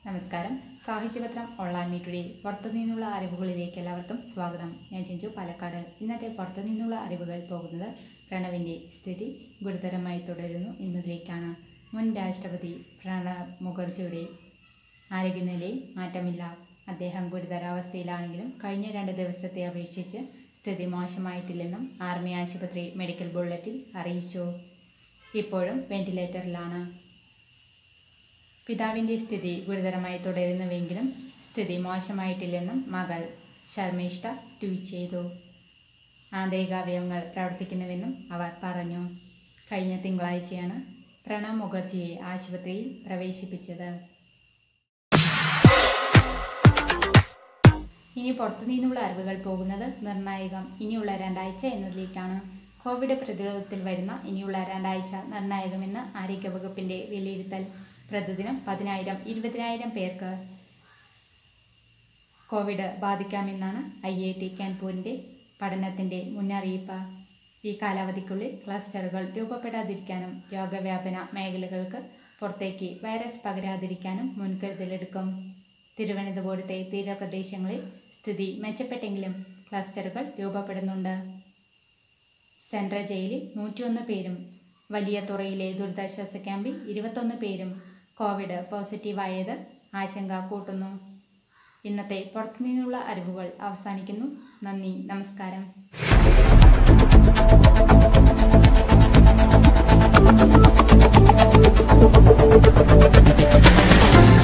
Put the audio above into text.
നമസ്കാരം സാഹിത്യപത്രം ഓൺലൈൻ മീറ്റുടെ പുറത്തുനിന്നുള്ള അറിവുകളിലേക്ക് എല്ലാവർക്കും സ്വാഗതം ഞാൻ ചിഞ്ചു പാലക്കാട് ഇന്നത്തെ പുറത്തുനിന്നുള്ള അറിവുകൾ പോകുന്നത് പ്രണവിൻ്റെ സ്ഥിതി ഗുരുതരമായി തുടരുന്നു എന്നതിലേക്കാണ് മുൻ രാഷ്ട്രപതി പ്രണബ് മുഖർജിയുടെ ആരോഗ്യനിലയിൽ മാറ്റമില്ല അദ്ദേഹം ഗുരുതരാവസ്ഥയിലാണെങ്കിലും കഴിഞ്ഞ രണ്ട് ദിവസത്തെ അപേക്ഷിച്ച് സ്ഥിതി മോശമായിട്ടില്ലെന്നും ആർമി ആശുപത്രി മെഡിക്കൽ ബുള്ളറ്റിൽ അറിയിച്ചു ഇപ്പോഴും വെന്റിലേറ്ററിലാണ് പിതാവിൻ്റെ സ്ഥിതി ഗുരുതരമായി തുടരുന്നുവെങ്കിലും സ്ഥിതി മോശമായിട്ടില്ലെന്നും മകൾ ശർമ്മിഷ്ഠ ട്വീറ്റ് ചെയ്തു ആന്തരികാവയവങ്ങൾ പ്രവർത്തിക്കുന്നുവെന്നും അവർ പറഞ്ഞു കഴിഞ്ഞ തിങ്കളാഴ്ചയാണ് പ്രണബ് മുഖർജിയെ ആശുപത്രിയിൽ പ്രവേശിപ്പിച്ചത് ഇനി പുറത്തുനിന്നുള്ള അറിവുകൾ പോകുന്നത് നിർണായകം ഇനിയുള്ള രണ്ടാഴ്ച എന്നതിലേക്കാണ് കോവിഡ് പ്രതിരോധത്തിൽ വരുന്ന ഇനിയുള്ള രണ്ടാഴ്ച നിർണായകമെന്ന് ആരോഗ്യവകുപ്പിന്റെ വിലയിരുത്തൽ പ്രതിദിനം പതിനായിരം ഇരുപതിനായിരം പേർക്ക് കോവിഡ് ബാധിക്കാമെന്നാണ് ഐ ഐ ടി കാൻപൂരിൻ്റെ പഠനത്തിൻ്റെ മുന്നറിയിപ്പ് ഈ കാലാവധിക്കുള്ളിൽ ക്ലസ്റ്ററുകൾ രൂപപ്പെടാതിരിക്കാനും രോഗവ്യാപന മേഖലകൾക്ക് പുറത്തേക്ക് വൈറസ് പകരാതിരിക്കാനും മുൻകരുതലെടുക്കും തിരുവനന്തപുരത്തെ തീരപ്രദേശങ്ങളിൽ സ്ഥിതി മെച്ചപ്പെട്ടെങ്കിലും ക്ലസ്റ്ററുകൾ രൂപപ്പെടുന്നുണ്ട് സെൻട്രൽ ജയിലിൽ നൂറ്റിയൊന്ന് പേരും വലിയ തുറയിലെ ദുരിതാശ്വാസ ക്യാമ്പിൽ ഇരുപത്തൊന്ന് പേരും കോവിഡ് പോസിറ്റീവായത് ആശങ്ക കൂട്ടുന്നു ഇന്നത്തെ പുറത്തുനിന്നുള്ള അറിവുകൾ അവസാനിക്കുന്നു നന്ദി നമസ്കാരം Thank you.